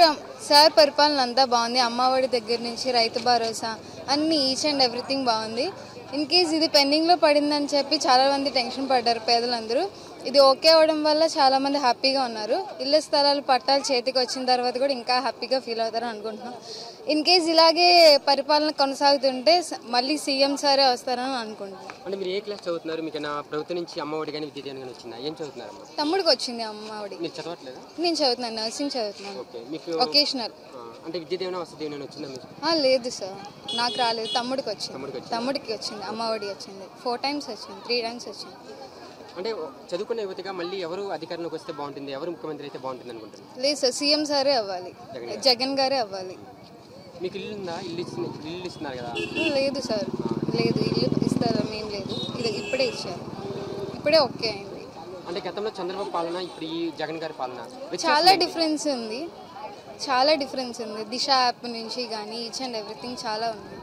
Sir sir పరిపాలన అంతా బాగుంది అమ్మఒడి దగ్గర నుంచి రైతు భరోసా అన్ని ఈచ్ అండ్ ఎవ్రీథింగ్ బాగుంది ఇన్ కేస్ ఇది పెండింగ్లో పడిందని చెప్పి చాలా మంది టెన్షన్ పడ్డారు పేదలందరూ ఇది ఓకే అవడం వల్ల చాలా మంది హ్యాపీగా ఉన్నారు ఇళ్ళ స్థలాలు పట్టాలు చేతికి వచ్చిన తర్వాత కూడా ఇంకా హ్యాపీగా ఫీల్ అవుతారని అనుకుంటున్నాం ఇన్ కేస్ ఇలాగే పరిపాలన కొనసాగుతుంటే స- మళ్ళీ సీఎం సారే వస్తారని అనుకుంటున్నాం అంటే మీరు ఏ క్లాస్ చదువుతున్నారు మీకు నా ప్రభుత్వం నుంచి అమ్మఒడి కానీ విద్య దీవెన కానీ వచ్చిందా ఏం చదువుతున్నారమ్మా తమ్ముడికి వచ్చింది అమ్మఒడి మీరు చదవట్లేదా నేను చదువుతున్నాను నర్సింగ్ చదువుతున్నాను ఓకే మీకు ఒకేషనల్ ఆ, అంటే విద్య దీవెన వసతి దీవెన వచ్చిందా మీకు ఆ, లేదు సార్ నాకు రాలేదు తమ్ముడికి వచ్చింది తమ్ముడికి వచ్చిందా? తమ్ముడికి వచ్చింది అమ్మఒడి వచ్చింది ఫోర్ టైమ్స్ వచ్చింది త్రీ టైమ్స్ వచ్చింది అంటే చదువుకున్న యువతిగా మళ్ళీ ఎవరు అధికారంలోకి వస్తే బాగుంటుంది ఎవరు ముఖ్యమంత్రి అయితే బాగుంటుంది అనుకుంటున్నారు లేదు సార్ సీఎం సారే అవ్వాలి జగన్ గారే అవ్వాలి మీకు ఇల్లు ఉందా ఇల్లు ఇచ్చిన ఇల్లు ఇస్తున్నారు కదా లేదు సార్ లేదు ఇల్లు ఇస్తారా మేము లేదు ఇది ఇప్పుడే ఇచ్చారు ఇప్పుడే ఓకే అయింది అంటే గతంలో చంద్రబాబు పాలన ఇప్పుడు ఈ జగన్ గారి పాలన వ్యత్యాసం చాలా ఏంటి? డిఫరెన్స్ ఉంది చాలా డిఫరెన్స్ ఉంది దిశ యాప్ నుంచి కానీ ఈచ్ అండ్ ఎవ్రీథింగ్ చాలా ఉంది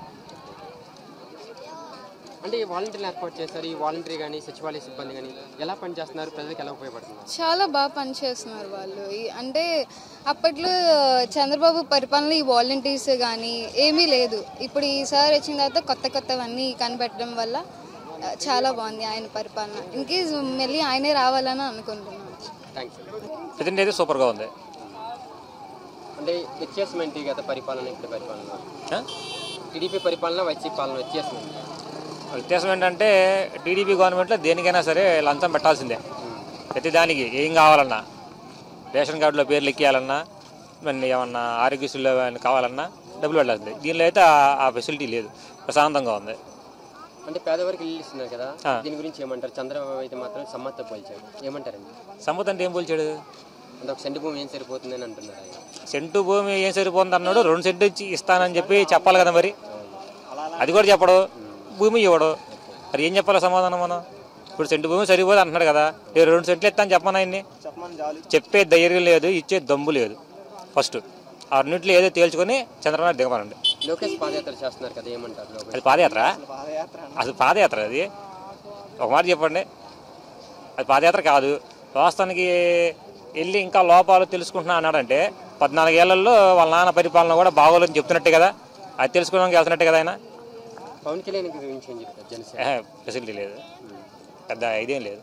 అంటే ఈ వాలంటీర్లు ఏర్పాటు చేస్తారు ఈ వాలంటీర్ కానీ సచివాలయ సిబ్బంది కానీ ఎలా పనిచేస్తున్నారు ప్రజలకు ఎలా ఉపయోగపడుతున్నారు చాలా బాగా పనిచేస్తున్నారు వాళ్ళు ఈ- అంటే అప్పట్లో చంద్రబాబు పరిపాలన ఈ వాలంటీర్స్ కానీ ఏమీ లేదు ఇప్పుడు ఈసారి వచ్చిన తర్వాత కొత్త కొత్తవన్నీ కనిపెట్టడం వల్ల ఆ, చాలా బాగుంది ఆయన పరిపాలన ఇన్కేస్ మళ్ళీ ఆయనే రావాలని అనుకుంటున్నాను థ్యాంక్స్ ప్రజెంట్ అయితే సూపర్గా ఉంది అంటే వ్యత్యాసం ఏంటి గత పరిపాలన ఇప్పుడు పరిపాలన ఆ? టీడీపీ పరిపాలన వైసీపీ పాలన వ్యత్యాసం ఏంటి వ్యత్యాసం ఏంటంటే టీడీపీ గవర్నమెంట్లో దేనికైనా సరే లంచం పెట్టాల్సిందే ప్రతి దానికి ఏం కావాలన్నా రేషన్ కార్డులో పేర్లు ఎక్కియాలన్నా మళ్ళీ ఏమన్నా ఆరోగ్యశ్రీలో ఏమైనా కావాలన్నా డబ్బులు పెట్టాల్సిందే దీనిలో అయితే ఆ- ఆ ఫెసిలిటీ లేదు ప్రశాంతంగా ఉంది అంటే పేదవారికి ఇల్లు ఇస్తున్నారు కదా ఆ. దీని గురించి ఏమంటారు చంద్రబాబు అయితే మాత్రం సమ్మత పోల్చాడు ఏమంటారండి సమ్మతి అంటే ఏం పోల్చాడు అంటే ఒక సెంటు భూమి ఏం సరిపోతుందని అంటున్నారు ఆయన సెంటు భూమి ఏం సరిపోతుంది అన్నాడు రెండు సెంటు ఇచ్చి ఇస్తానని చెప్పి చెప్పాలి కదా మరి అది కూడా చెప్పడు భూమి ఇవ్వడు మరి ఏం చెప్పాలి సమాధానం మనం ఇప్పుడు సెంటు భూమి సరిపోదు అంటున్నాడు కదా ఏ రెండు సెంట్లు ఇస్తాను చెప్పను ఆయన్ని చెప్పే ధైర్యం లేదు ఇచ్చే దమ్ము లేదు ఫస్ట్ ఆ రెండింటిలో ఏదో తేల్చుకొని చంద్రబాబు దిగమనండి లోకేష్ పాదయాత్ర చేస్తున్నారు కదా ఏమంటారు లోకేష్ అది పాదయాత్ర అది పాదయాత్ర అది ఒక మాట చెప్పండి అది పాదయాత్ర కాదు వాస్తవానికి వెళ్ళి ఇంకా లోపాలు తెలుసుకుంటున్నా అన్నాడంటే పద్నాలుగేళ్లలో వాళ్ళ నాన్న పరిపాలన కూడా బాగోలేదని చెప్తున్నట్టే కదా అది తెలుసుకోవడానికి వెళ్తున్నట్టే కదా ఆయన పవన్ కళ్యాణ్ గురించి ఏం చెప్తారు జనసేన ఏహే, ఫెసిలిటీ లేదు పెద్ద ఇదేం లేదు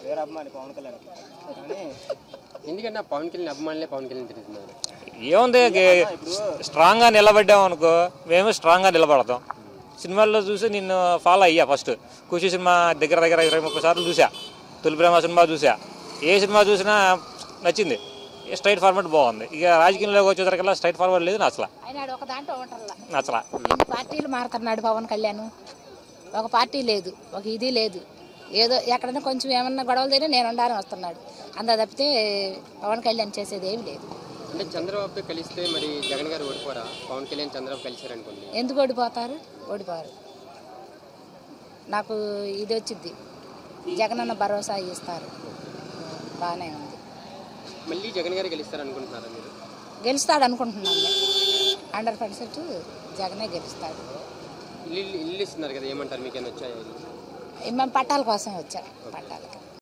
ఎందుకంటే ఆ పవన్ కళ్యాణ్ అభిమానులే పవన్ కళ్యాణ్ తిరుగుతున్నారు ఏముంది గే- స్ట్రాంగ్గా నిలబడ్డాం అనుకో మేము స్ట్రాంగ్గా నిలబడతాం సినిమాల్లో చూసి నిన్ను ఫాలో అయ్యా ఫస్ట్ ఖుషి సినిమా దగ్గర దగ్గర ఇరవై ముప్పై సార్లు చూసా తొలి ప్రేమ సినిమా చూసా ఏ సినిమా చూసినా నచ్చింది స్ట్రైట్ ఫార్వర్డ్ బాగుంది ఇక రాజకీయంలోకి వచ్చేసరికల్లా స్ట్రైట్ ఫార్వర్డ్ లేదు నచ్చలా ఆయన ఆడ ఒక దాంట్లో ఉంటారులా నచ్చలా ఎన్ని పార్టీలు మారుతున్నాడు పవన్ కళ్యాణ్ ఒక పార్టీ లేదు ఒక ఇది లేదు ఏదో ఎక్కడైనా కొంచెం ఏమన్నా గొడవలు జరిగినా నేను ఉండాలని వస్తున్నాడు అంత తప్పితే పవన్ కళ్యాణ్ చేసేది ఏమి లేదు అంటే చంద్రబాబుతో కలిస్తే మరి జగన్ గారు ఓడిపోరా పవన్ కళ్యాణ్ చంద్రబాబు కలిశారనుకోండి ఎందుకు ఓడిపోతారు ఓడిపోరు నాకు ఇది వచ్చింది జగనన్న భరోసా ఇస్తారు బాగానే ఉంది మళ్ళీ జగన్ గారు గెలుస్తారనుకుంటున్నారా మీరు గెలుస్తాడు అనుకుంటున్నాను హండ్రెడ్ పర్సెంట్ జగనే గెలుస్తాడు ఇల్లు ఇల్లు ఇస్తున్నారు కదా ఏమంటారు మీకేమైనా వచ్చాయా ఇల్లు మేము పట్టాల కోసం వచ్చాం పట్టాలకి